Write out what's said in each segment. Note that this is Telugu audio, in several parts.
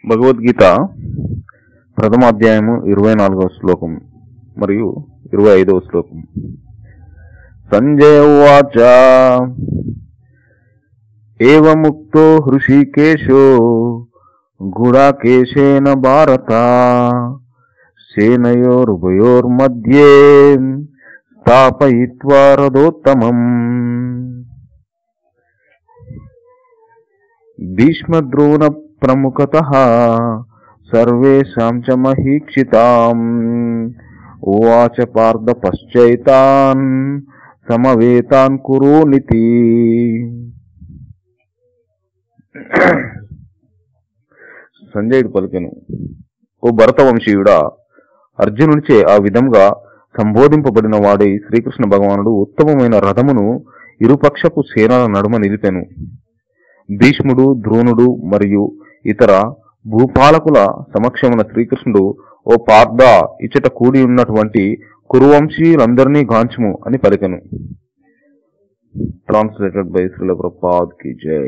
భగవద్గీత ప్రథమ అధ్యాయము ఇరవై నాలుగవ శ్లోకం మరియు ఇరవై ఐదవ శ్లోకం సంజయ ఉవాచ ఏవముక్తో హృషికేశో గుడాకేశేన భారత సేనయోరుభయోర్మధ్యే స్థాపయిత్వా రథోత్తమం భీష్మద్రోణ ప్రముఖత సర్వేషాం చ మహీక్షితాం ఉవాచ పార్థ పశ్చైతాన్ సమవేతాన్ కురోనితి సంజయుడు పలికెను ఓ భరతవంశీయుడా అర్జునునిచే ఆ విధంగా సంబోధింపబడిన వాడై శ్రీకృష్ణ భగవానుడు ఉత్తమమైన రథమును ఇరుపక్షపు సేనల నడుమ నిలిపెను భీష్ముడు ద్రోణుడు మరియు ఇతర భూపాలకుల సమక్షమున శ్రీకృష్ణుడు ఓ పార్థ ఇచ్చట కూడి ఉన్నటువంటి కురువంశీయులందరినీ గాంచుము అని పలికెను ట్రాన్స్లేటెడ్ బై శ్రీల ప్రపాద్ కి జై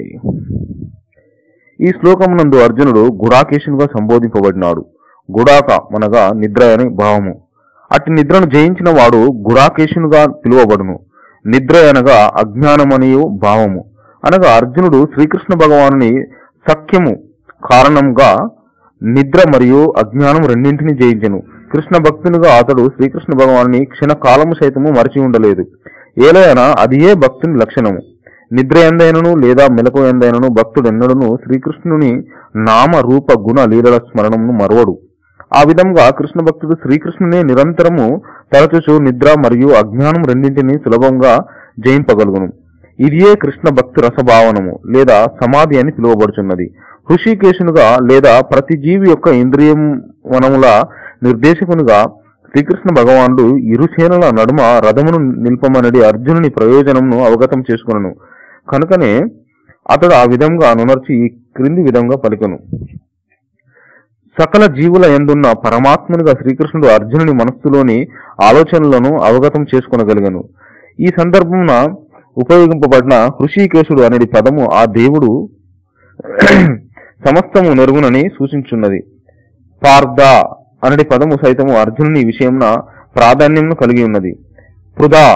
ఈ శ్లోకమునందు అర్జునుడు గుడాకేశునిగా సంబోధింపబడినాడు గుడాక మనగా నిద్ర అని భావము అట్టి నిద్రను జయించిన వాడు గుడాకేశునిగా పిలువబడును నిద్ర అనగా అజ్ఞానమనియు భావము అనగా అర్జునుడు శ్రీకృష్ణ భగవానుని సఖ్యము కారణంగా నిద్ర మరియు అజ్ఞానం రెండింటిని జయించెను కృష్ణ భక్తునిగా అతడు శ్రీకృష్ణ భగవానుని క్షణకాలము సైతము మరచి ఉండలేదు ఏలైనా అది ఏ భక్తుని లక్షణము నిద్ర ఎందైనను లేదా మెలకు ఎందైనను భక్తుడెన్నడను శ్రీకృష్ణుని నామ రూప గుణ లీలల స్మరణమును మరవడు ఆ విధంగా కృష్ణ భక్తుడు శ్రీకృష్ణుని నిరంతరము తరచుచు నిద్ర మరియు అజ్ఞానం రెండింటిని సులభంగా జయింపగలుగును ఇదియే కృష్ణ భక్తి రసభావనము లేదా సమాధి అని పిలువబడుచున్నది హృషికేశునుగా లేదా ప్రతి జీవి యొక్క ఇంద్రియం వనముల నిర్దేశకునిగా శ్రీకృష్ణ భగవానుడు ఇరుసేనల నడుమ రథమును నిల్పమనడి అర్జునుని ప్రయోజనమును అవగతం చేసుకునను కనుకనే అతడు ఆ విధంగా నునర్చి ఈ క్రింది విధంగా పలికను సకల జీవుల ఎందున్న పరమాత్మునిగా శ్రీకృష్ణుడు అర్జునుని మనస్సులోని ఆలోచనలను అవగతం చేసుకొనగలిగను ఈ సందర్భమున ఉపయోగింపబడిన హృషికేశుడు అనేది పదము ఆ దేవుడు సమస్తము నెరుగునని సూచించున్నది పార్థ అనడి పదము సైతము అర్జునుని విషయమున ప్రాధాన్యమును కలిగి ఉన్నది పృథా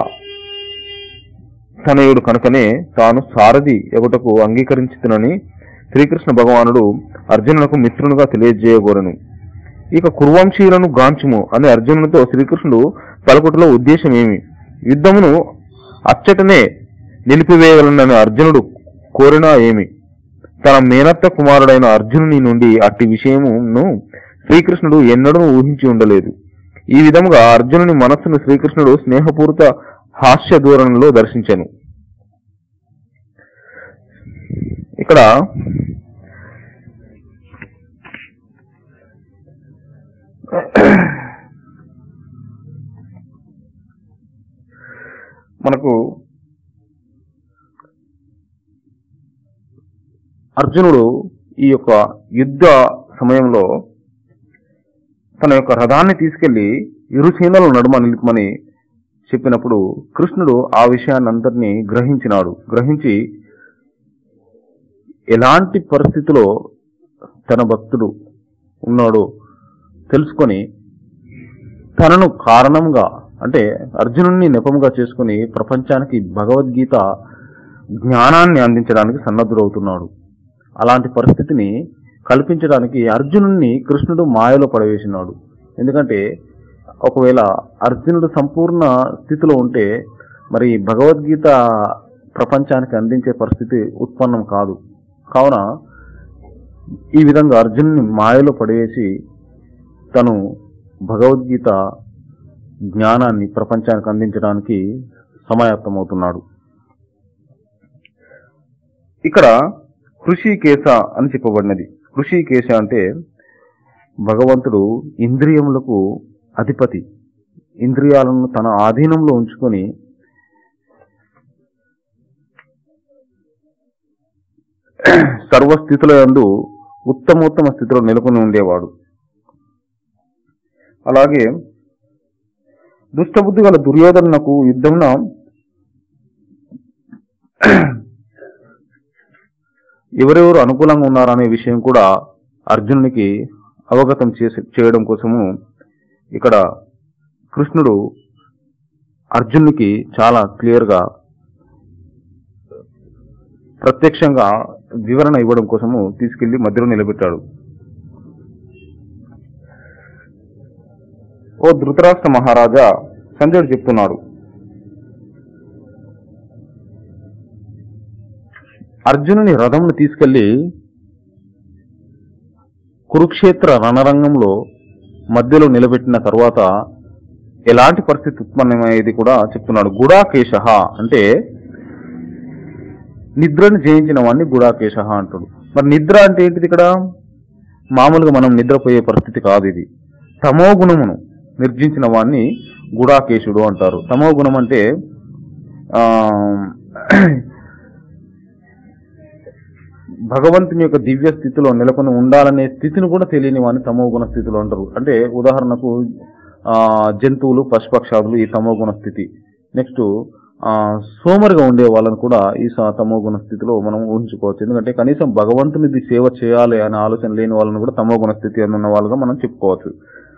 తనయుడు కనుకనే తాను సారథి ఎగుటకు అంగీకరించుతునని శ్రీకృష్ణ భగవానుడు అర్జునులకు మిత్రునిగా తెలియజేయగోరను ఇక కుర్వంశీయులను గాంచుము అని అర్జునునితో శ్రీకృష్ణుడు పలుకుటలో ఉద్దేశం ఏమి యుద్ధమును అచ్చటనే నిలిపివేయగలనని అర్జునుడు కోరినా ఏమి తన మేనత్త కుమారుడైన అర్జునుని నుండి అట్టి విషయమును శ్రీకృష్ణుడు ఎన్నడూ ఊహించి ఉండలేదు ఈ విధముగా అర్జునుని మనస్సును శ్రీకృష్ణుడు స్నేహపూరిత హాస్య ధోరణిలో దర్శించాను ఇక్కడ మనకు అర్జునుడు ఈ యొక్క యుద్ధ సమయంలో తన యొక్క రథాన్ని తీసుకెళ్లి ఇరుసేనల నడుమ నిలుపమని చెప్పినప్పుడు కృష్ణుడు ఆ విషయాన్ని అందరినీ గ్రహించినాడు గ్రహించి ఎలాంటి పరిస్థితిలో తన భక్తుడు ఉన్నాడో తెలుసుకొని తనను కారణంగా అంటే అర్జునుడిని నెపముగా చేసుకుని ప్రపంచానికి భగవద్గీత జ్ఞానాన్ని అందించడానికి సన్నద్ధుడవుతున్నాడు అలాంటి పరిస్థితిని కల్పించడానికి అర్జునుడిని కృష్ణుడు మాయలో పడవేసినాడు ఎందుకంటే ఒకవేళ అర్జునుడు సంపూర్ణ స్థితిలో ఉంటే మరి భగవద్గీత ప్రపంచానికి అందించే పరిస్థితి ఉత్పన్నం కాదు కావున ఈ విధంగా అర్జునుని మాయలో పడవేసి తను భగవద్గీత జ్ఞానాన్ని ప్రపంచానికి అందించడానికి సమాయత్తమవుతున్నాడు ఇక్కడ కృషికేశ అని చెప్పబడినది కృషికేశ అంటే భగవంతుడు ఇంద్రియములకు అధిపతి ఇంద్రియాలను తన ఆధీనంలో ఉంచుకొని సర్వస్థితుల యందు ఉత్తమోత్తమ స్థితిలో నెలకొని ఉండేవాడు అలాగే దుష్టబుద్ధి గల దుర్యోధనకు యుద్ధంన ఎవరెవరు అనుకూలంగా ఉన్నారనే విషయం కూడా అర్జునునికి అవగతం చేసి చేయడం కోసము ఇక్కడ కృష్ణుడు అర్జునునికి చాలా క్లియర్గా ప్రత్యక్షంగా వివరణ ఇవ్వడం కోసము తీసుకెళ్లి మధ్యలో నిలబెట్టాడు ఓ ధృతరాష్ట్ర మహారాజా సంజయుడు చెప్తున్నాడు అర్జునుని రథంను తీసుకెళ్లి కురుక్షేత్ర రణరంగంలో మధ్యలో నిలబెట్టిన తర్వాత ఎలాంటి పరిస్థితి ఉత్పన్నమయ్యేది కూడా చెప్తున్నాడు గుడాకేశ అంటే నిద్రను జయించిన వాడిని గుడాకేశ అంటాడు మరి నిద్ర అంటే ఏంటిది ఇక్కడ మామూలుగా మనం నిద్రపోయే పరిస్థితి కాదు ఇది తమో గుణమును నిర్జించిన వాడిని గుడాకేశుడు అంటారు తమో గుణం అంటే ఆ భగవంతుని యొక్క దివ్య స్థితిలో నెలకొని ఉండాలనే స్థితిని కూడా తెలియని వాడిని తమో గుణ స్థితిలో అంటారు అంటే ఉదాహరణకు ఆ జంతువులు పశుపక్షాదులు ఈ తమో గుణ స్థితి నెక్స్ట్ ఆ సోమరిగా ఉండే వాళ్ళని కూడా ఈ స- తమో గుణ స్థితిలో మనం ఊహించుకోవచ్చు ఎందుకంటే కనీసం భగవంతునిది సేవ చేయాలి అనే ఆలోచన లేని వాళ్ళని కూడా తమో గుణ స్థితి అని ఉన్న వాళ్ళుగా మనం చెప్పుకోవచ్చు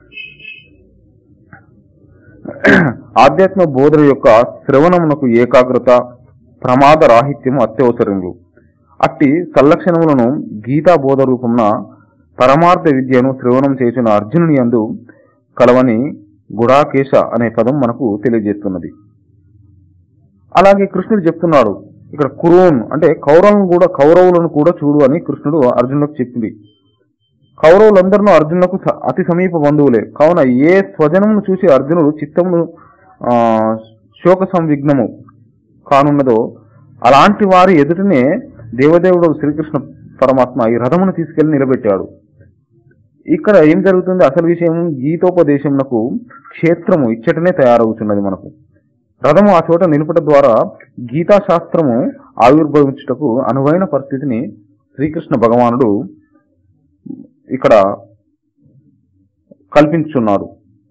ఆధ్యాత్మ బోధన యొక్క శ్రవణమునకు ఏకాగ్రత ప్రమాద రాహిత్యము అత్యవసరములు అట్టి సల్లక్షణములను గీతా బోధ రూపమున పరమార్థ విద్యను శ్రవణం చేసిన అర్జునుని యందు కలవని గుడాకేశ అనే పదం మనకు తెలియజేస్తున్నది అలాగే కృష్ణుడు చెప్తున్నాడు ఇక్కడ కురోన్ అంటే కౌరవులను కూడా కౌరవులను కూడా చూడు అని కృష్ణుడు అర్జునులకు చెప్పింది కౌరవులందరూ అర్జునులకు స- అతి సమీప బంధువులే కావున ఏ స్వజనమును చూసి అర్జునుడు చిత్తమును ఆ, శోక సంవిఘ్నము కానున్నదో అలాంటి వారి ఎదుటనే దేవదేవుడు శ్రీకృష్ణ పరమాత్మ ఈ రథమును తీసుకెళ్లి నిలబెట్టాడు ఇక్కడ ఏం జరుగుతుంది అసలు విషయం గీతోపదేశమునకు క్షేత్రము ఇచ్చటనే తయారవుతున్నది మనకు రథము ఆ చోట నిలుపుట ద్వారా గీతా శాస్త్రము ఆవిర్భవించుటకు అనువైన పరిస్థితిని శ్రీకృష్ణ భగవానుడు ఇక్కడ కల్పించున్నాడు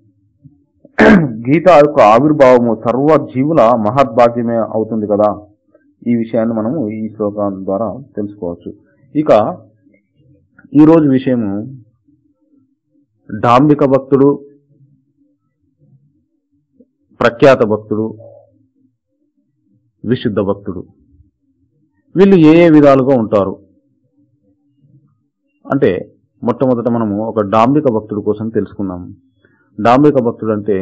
గీత యొక్క ఆవిర్భావము సర్వ జీవుల మహద్భాగ్యమే అవుతుంది కదా ఈ విషయాన్ని మనము ఈ శ్లోకం ద్వారా తెలుసుకోవచ్చు ఇక ఈరోజు విషయము డాంబిక భక్తుడు ప్రఖ్యాత భక్తుడు విశుద్ధ భక్తుడు వీళ్ళు ఏ ఏ విధాలుగా ఉంటారు అంటే మొట్టమొదట మనము ఒక డాంబిక భక్తుడు కోసం తెలుసుకుందాము డాంబిక భక్తుడు అంటే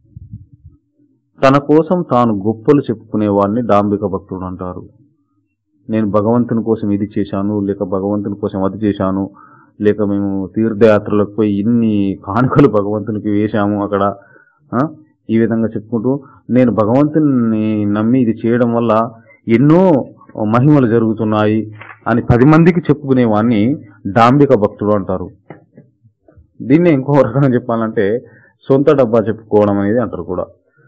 తన కోసం తాను గొప్పలు చెప్పుకునే వాడిని డాంబిక భక్తుడు అంటారు నేను భగవంతుని కోసం ఇది చేశాను లేక భగవంతుని కోసం అది చేశాను లేక మేము తీర్థయాత్రలకు పోయి ఇన్ని కానుకలు భగవంతునికి వేశాము అక్కడ ఆ? ఈ విధంగా చెప్పుకుంటూ నేను భగవంతుని నమ్మి ఇది చేయడం వల్ల ఎన్నో మహిమలు జరుగుతున్నాయి అని పది మందికి చెప్పుకునే వాడిని డాంబిక భక్తుడు అంటారు దీన్ని ఇంకో రకంగా చెప్పాలంటే సొంత డబ్బా చెప్పుకోవడం అనేది అంటారు కూడా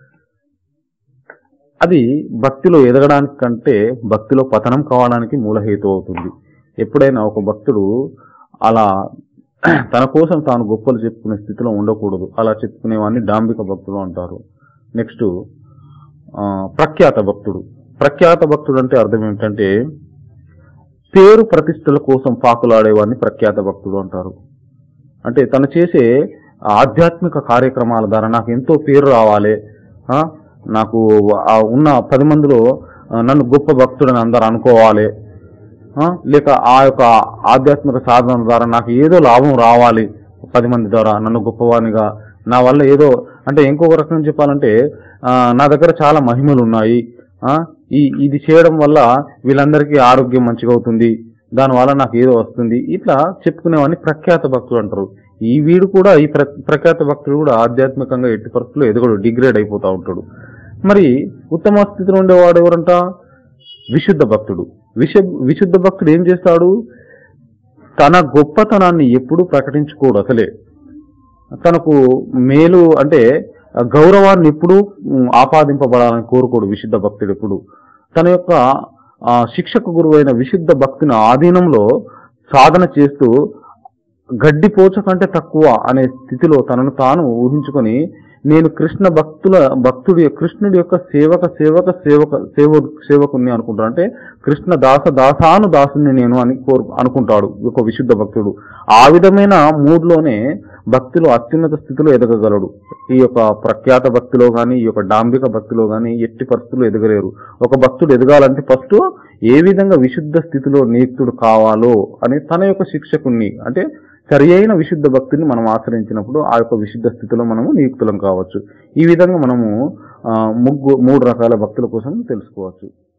అది భక్తిలో ఎదగడానికి కంటే భక్తిలో పతనం కావడానికి మూలహేతు అవుతుంది ఎప్పుడైనా ఒక భక్తుడు అలా తన కోసం తాను గొప్పలు చెప్పుకునే స్థితిలో ఉండకూడదు అలా చెప్పుకునేవాడిని డాంబిక భక్తుడు అంటారు నెక్స్ట్ ఆ, ప్రఖ్యాత భక్తుడు ప్రఖ్యాత భక్తుడు అంటే అర్థం ఏమిటంటే పేరు ప్రతిష్టల కోసం పాకులాడేవాడిని ప్రఖ్యాత భక్తుడు అంటారు అంటే తను చేసే ఆధ్యాత్మిక కార్యక్రమాల ద్వారా నాకు ఎంతో పేరు రావాలి ఆ, నాకు ఆ ఉన్న పది మందిలో ఆ, నన్ను గొప్ప భక్తుడని అందరు అనుకోవాలి ఆ, లేక ఆ యొక్క ఆధ్యాత్మిక సాధన ద్వారా నాకు ఏదో లాభం రావాలి పది మంది ద్వారా నన్ను గొప్పవానిగా నా వల్ల ఏదో అంటే ఇంకొక రకం చెప్పాలంటే ఆ, నా దగ్గర చాలా మహిమలు ఉన్నాయి ఆ, ఈ ఇది చేయడం వల్ల వీళ్ళందరికీ ఆరోగ్యం మంచిగా అవుతుంది దానివల్ల నాకు ఏదో వస్తుంది ఇట్లా చెప్పుకునేవాడిని ప్రఖ్యాత భక్తులు అంటారు ఈ వీడు కూడా ఈ ప్ర ప్రఖ్యాత భక్తుడు కూడా ఆధ్యాత్మికంగా ఎట్టి పరిస్థితుల్లో ఎదగడు డిగ్రేడ్ అయిపోతా ఉంటాడు మరి ఉత్తమ స్థితిలో ఉండేవాడు ఎవరంట విశుద్ధ భక్తుడు విశ విశుద్ధ భక్తుడు ఏం చేస్తాడు తన గొప్పతనాన్ని ఎప్పుడూ ప్రకటించుకోడు అసలే తనకు మేలు అంటే గౌరవాన్ని ఎప్పుడు ఆపాదింపబడాలని కోరుకోడు విశుద్ధ భక్తుడు ఎప్పుడు తన యొక్క ఆ, శిక్షకు గురువైన విశుద్ధ భక్తుని ఆధీనంలో సాధన చేస్తూ గడ్డి పోచ కంటే తక్కువ అనే స్థితిలో తనను తాను ఊహించుకొని నేను కృష్ణ భక్తుల భక్తుడి కృష్ణుడి యొక్క సేవక సేవక సేవక సేవ సేవకుని అనుకుంటాడు అంటే కృష్ణ దాస దాసాను దాసుని నేను అని కోరు అనుకుంటాడు ఒక విశుద్ధ భక్తుడు ఆ విధమైన మూడ్లోనే భక్తులు అత్యున్నత స్థితిలో ఎదగగలడు ఈ యొక్క ప్రఖ్యాత భక్తిలో కానీ ఈ యొక్క డాంబిక భక్తిలో కానీ ఎట్టి పరిస్థితుల్లో ఎదగలేరు ఒక భక్తుడు ఎదగాలంటే ఫస్ట్ ఏ విధంగా విశుద్ధ స్థితిలో నియుక్తుడు కావాలో అని తన యొక్క శిక్షకుణ్ణి అంటే సరి అయిన విశుద్ధ భక్తిని మనం ఆచరించినప్పుడు ఆ యొక్క విశుద్ధ స్థితిలో మనము నియుక్తులం కావచ్చు ఈ విధంగా మనము ఆ, ముగ్గు మూడు రకాల భక్తుల కోసం తెలుసుకోవచ్చు